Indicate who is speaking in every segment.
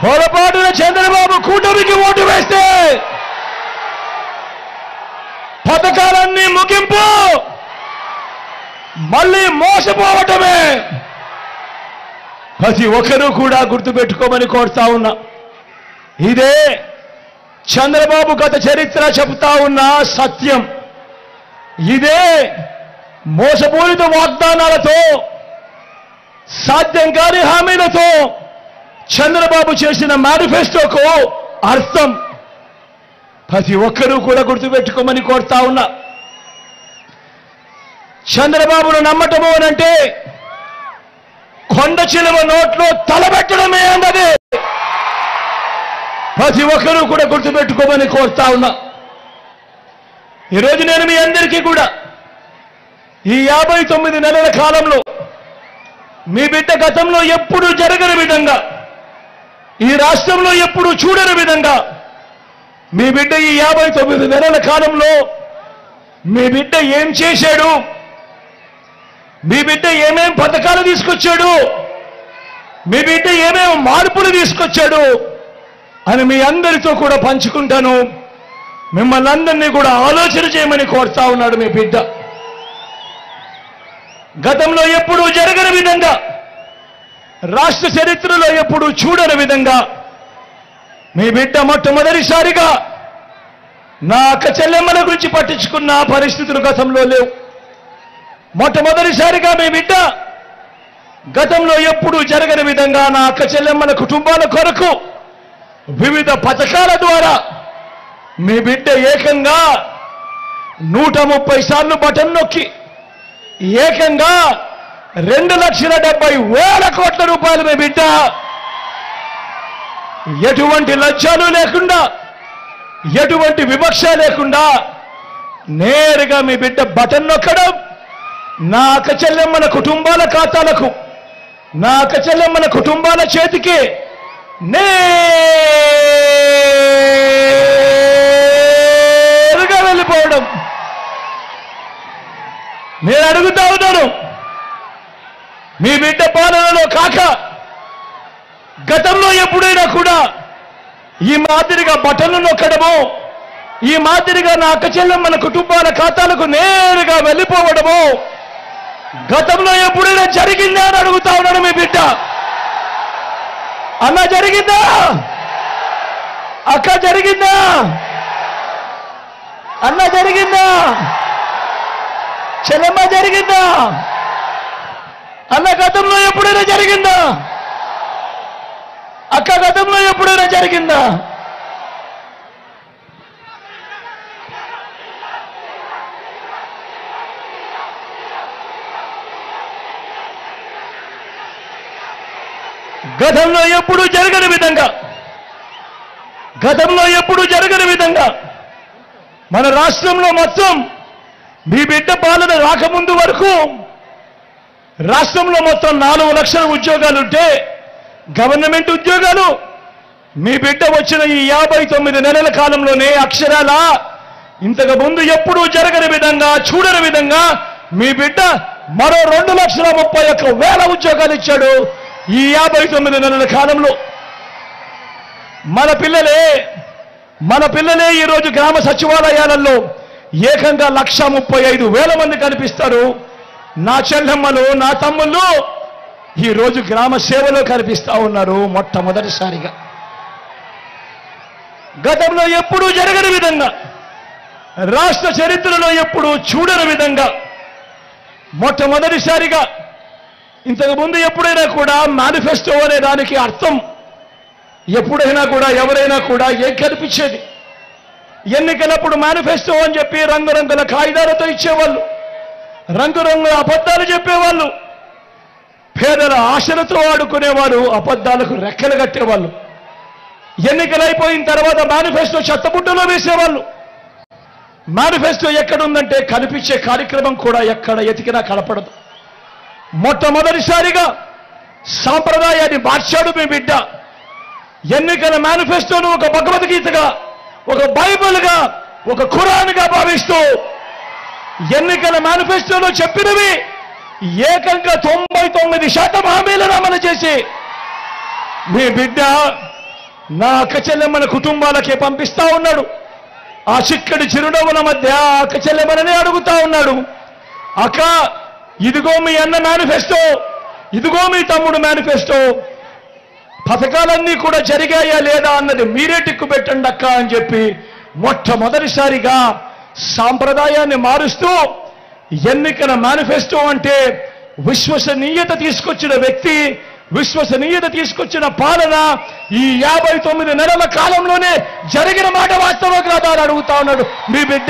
Speaker 1: పొరపాటున చంద్రబాబు కూటమికి ఓటు వేస్తే పథకాలన్నీ ముగింపు మళ్ళీ మోసపోవటమే ప్రతి ఒక్కరూ కూడా గుర్తుపెట్టుకోమని కోరుతా ఉన్నా ఇదే చంద్రబాబు గత చరిత్ర చెబుతా ఉన్న సత్యం ఇదే మోసపూరిత వాగ్దానాలతో సాధ్యం కాని హామీలతో చంద్రబాబు చేసిన మేనిఫెస్టోకు అర్థం ప్రతి ఒక్కరూ కూడా గుర్తుపెట్టుకోమని కోరుతా ఉన్నా చంద్రబాబును నమ్మటము అనంటే కొండ చిలువ నోట్లో తలబెట్టడమే అన్నది ప్రతి ఒక్కరూ కూడా గుర్తుపెట్టుకోమని కోరుతా ఉన్నా ఈరోజు నేను మీ అందరికీ కూడా ఈ యాభై తొమ్మిది నెలల కాలంలో మీ బిడ్డ గతంలో ఎప్పుడు జరగని విధంగా ఈ రాష్ట్రంలో ఎప్పుడు చూడని విధంగా మీ బిడ్డ ఈ యాభై తొమ్మిది నెలల కాలంలో మీ బిడ్డ ఏం చేశాడు మీ బిడ్డ ఏమేం పథకాలు తీసుకొచ్చాడు మీ బిడ్డ ఏమేం మార్పులు తీసుకొచ్చాడు అని మీ అందరితో కూడా పంచుకుంటాను మిమ్మల్ని అందరినీ కూడా ఆలోచన చేయమని కోరుతా ఉన్నాడు మీ బిడ్డ గతంలో ఎప్పుడూ జరగని విధంగా రాష్ట్ర చరిత్రలో ఎప్పుడూ చూడని విధంగా మీ బిడ్డ మొట్టమొదటిసారిగా నా అక్క చెల్లెమ్మల గురించి పట్టించుకున్న పరిస్థితులు గతంలో లేవు మొట్టమొదటిసారిగా మీ బిడ్డ గతంలో ఎప్పుడూ జరగని విధంగా నా అక్క చెల్లెమ్మల కుటుంబాల కొరకు వివిధ పథకాల ద్వారా మీ బిడ్డ ఏకంగా నూట ముప్పై సార్లు బటన్ నొక్కి ఏకంగా రెండు లక్షల డెబ్బై వేల కోట్ల రూపాయలు మీ బిడ్డ ఎటువంటి లజ్జాలు లేకుండా ఎటువంటి వివక్ష లేకుండా నేరుగా మీ బిడ్డ బటన్ నొక్కడం నా అక్క చెల్లెమ్మల కుటుంబాల ఖాతాలకు నా అక్క చెల్లెమ్మల కుటుంబాల చేతికి నేరుగా వెళ్ళిపోవడం నేను అడుగుతా ఉన్నాను మీ బిడ్డ పాలనలో కాక గతంలో ఎప్పుడైనా కూడా ఈ మాదిరిగా బటన్లు నొక్కడము ఈ మాదిరిగా నా అక్క చెల్లెమ్మల కుటుంబాల ఖాతాలకు నేరుగా వెళ్ళిపోవడము గతంలో ఎప్పుడైనా జరిగిందా అని అడుగుతా ఉన్నాడు మీ బిడ్డ అన్న జరిగిందా అక్క జరిగిందా అన్న జరిగిందా చెల్లెమ్మ జరిగిందా అన్న గతంలో ఎప్పుడైనా జరిగిందా అక్క గతంలో ఎప్పుడైనా జరిగిందా గతంలో ఎప్పుడూ జరగని విధంగా గతంలో ఎప్పుడూ జరగని విధంగా మన రాష్ట్రంలో మొత్తం మీ బిడ్డ పాలన రాకముందు వరకు రాష్ట్రంలో మొత్తం నాలుగు లక్షల ఉద్యోగాలుంటే గవర్నమెంట్ ఉద్యోగాలు మీ బిడ్డ వచ్చిన ఈ యాభై తొమ్మిది నెలల కాలంలోనే అక్షరాల ఇంతకు ముందు ఎప్పుడూ జరగని విధంగా చూడని విధంగా మీ బిడ్డ మరో రెండు లక్షల ముప్పై ఒక్క వేల ఉద్యోగాలు ఇచ్చాడు ఈ యాభై తొమ్మిది నెలల కాలంలో మన పిల్లలే మన పిల్లలే ఈరోజు గ్రామ సచివాలయాలలో ఏకంగా లక్ష ముప్పై ఐదు వేల మంది కనిపిస్తారు నా చెల్లెమ్మలు నా తమ్ముళ్ళు ఈరోజు గ్రామ సేవలో కనిపిస్తా ఉన్నారు మొట్టమొదటిసారిగా గతంలో ఎప్పుడూ జరగని విధంగా రాష్ట్ర చరిత్రలో ఎప్పుడూ చూడని విధంగా మొట్టమొదటిసారిగా ఇంతకు ముందు ఎప్పుడైనా కూడా మేనిఫెస్టో అనే దానికి అర్థం ఎప్పుడైనా కూడా ఎవరైనా కూడా ఏం కనిపించేది ఎన్నికలప్పుడు మేనిఫెస్టో అని చెప్పి రంగురంగుల కాగితాలతో ఇచ్చేవాళ్ళు రంగురంగుల అబద్ధాలు చెప్పేవాళ్ళు పేదల ఆశలతో ఆడుకునేవారు అబద్ధాలకు రెక్కలు కట్టేవాళ్ళు ఎన్నికలైపోయిన తర్వాత మేనిఫెస్టో చెత్తబుట్టలో వేసేవాళ్ళు మేనిఫెస్టో ఎక్కడుందంటే కనిపించే కార్యక్రమం కూడా ఎక్కడ ఎతికినా కనపడదు మొట్టమొదటిసారిగా సాంప్రదాయాన్ని మార్చాడు మీ బిడ్డ ఎన్నికల మేనిఫెస్టోను ఒక భగవద్గీతగా ఒక బైబిల్గా ఒక ఖురాన్గా భావిస్తూ ఎన్నికల మేనిఫెస్టోలో చెప్పినవి ఏకంగా తొంభై తొమ్మిది శాతం హామీలను అమలు చేసి మీ బిడ్డ నా అక్క చెల్లెమ్మల కుటుంబాలకే పంపిస్తా ఉన్నాడు ఆ చిక్కడి చిరునవ్వుల మధ్య ఆ అక్క చెల్లెమ్మలని అడుగుతా ఉన్నాడు అక్క ఇదిగో మీ అన్న మేనిఫెస్టో ఇదిగో మీ తమ్ముడు మేనిఫెస్టో పథకాలన్నీ కూడా జరిగాయా లేదా అన్నది మీరే టిక్కు పెట్టండి అక్క అని చెప్పి మొట్టమొదటిసారిగా సాంప్రదాయాన్ని మారుస్తూ ఎన్నికల మేనిఫెస్టో అంటే విశ్వసనీయత తీసుకొచ్చిన వ్యక్తి విశ్వసనీయత తీసుకొచ్చిన పాలన ఈ యాభై తొమ్మిది నెలల కాలంలోనే జరిగిన మాట వాస్తవ కాదా అని అడుగుతా ఉన్నాడు మీ బిడ్డ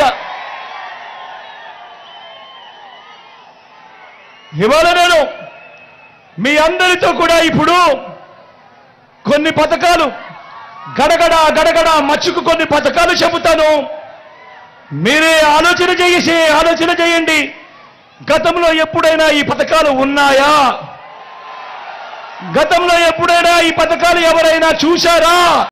Speaker 1: ఇవాళ నేను మీ అందరితో కూడా ఇప్పుడు కొన్ని పథకాలు గడగడ గడగడ మచ్చుకు కొన్ని పథకాలు చెబుతాను మీరే ఆలోచన చేసి ఆలోచన చేయండి గతంలో ఎప్పుడైనా ఈ పథకాలు ఉన్నాయా గతంలో ఎప్పుడైనా ఈ పథకాలు ఎవరైనా చూశారా